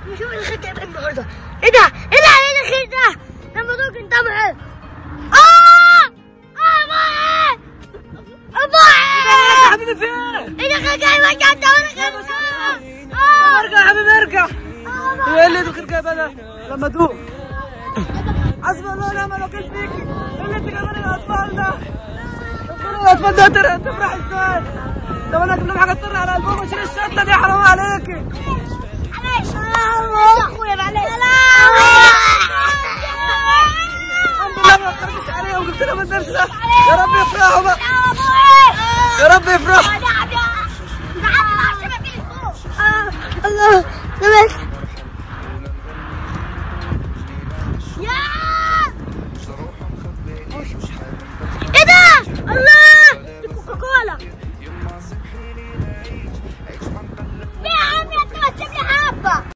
نشوف الخير جايب ايه النهارده ايه ده ايه ده ايه الخير ده لما دوك انتبه اه اه ابوي ابوي حبيبي فين؟ ايه ده خير جاي وجع انت وانا جاي اه ارجع يا حبيبي ارجع ايه اللي الخير جايب انا لما ادوق حسبي الله ونعم الوكيل فيكي ايه اللي انت جايبه للاطفال ده؟ ربنا الاطفال ده تفرح ازاي؟ طب انا اجيب لهم حاجه تطر على قلبهم واشيل الشطه دي حرام عليكي